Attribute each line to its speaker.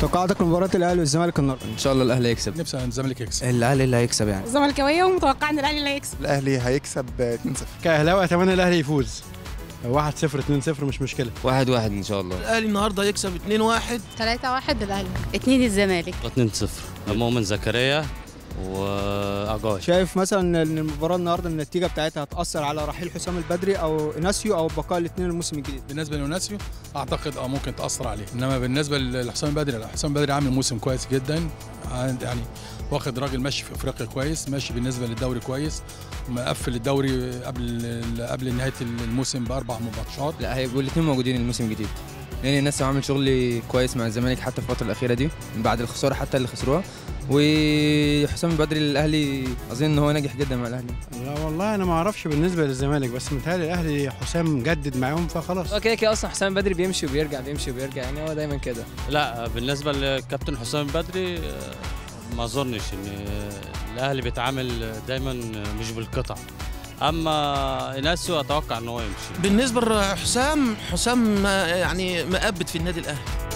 Speaker 1: توقعاتك لمباراه الاهلي والزمالك النهارده
Speaker 2: ان شاء الله الاهلي يكسب
Speaker 3: نفسي الزمالك يكسب
Speaker 2: الاهلي اللي هيكسب يعني
Speaker 4: زملكاويه ومتوقعه ان الاهلي اللي هيكسب
Speaker 5: الاهلي هيكسب 2-0
Speaker 1: كاهلاوي اتمنى الاهلي يفوز 1 0 2 0 مش مشكله
Speaker 2: واحد واحد ان شاء الله
Speaker 6: الاهلي النهارده هيكسب 2-1
Speaker 4: 3 1 الاهلي
Speaker 7: 2 الزمالك
Speaker 8: 2-0 مؤمن زكريا واجاي
Speaker 1: شايف مثلا ان المباراه النهارده النتيجه بتاعتها هتاثر على رحيل حسام البدري او اناسيو او بقاء الاثنين الموسم الجديد
Speaker 3: بالنسبه ليوناسيو اعتقد اه ممكن تاثر عليه انما بالنسبه لحسام البدري لا حسام البدري عامل موسم كويس جدا عند- يعني واخد راجل ماشي في افريقيا كويس ماشي بالنسبه للدوري كويس مقفل الدوري قبل قبل نهايه الموسم باربع ماتشات
Speaker 2: لا هيبقوا الاثنين موجودين الموسم الجديد لان الناس عامل شغل كويس مع الزمالك حتى في الفتره الاخيره دي من بعد الخساره حتى اللي خسروها وحسام البدري الاهلي اظن ان هو ناجح جدا مع الاهلي
Speaker 1: لا والله انا ما اعرفش بالنسبه للزمالك بس متهيألي الاهلي حسام جدد معاهم فخلاص
Speaker 9: هو كده كده اصلا حسام بدري بيمشي وبيرجع بيمشي وبيرجع يعني هو دايما كده
Speaker 8: لا بالنسبه للكابتن حسام بدري ما اظنش ان الاهلي بيتعامل دايما مش بالقطع اما اناسيو اتوقع ان هو يمشي
Speaker 6: بالنسبه لحسام حسام يعني مقبت في النادي الاهلي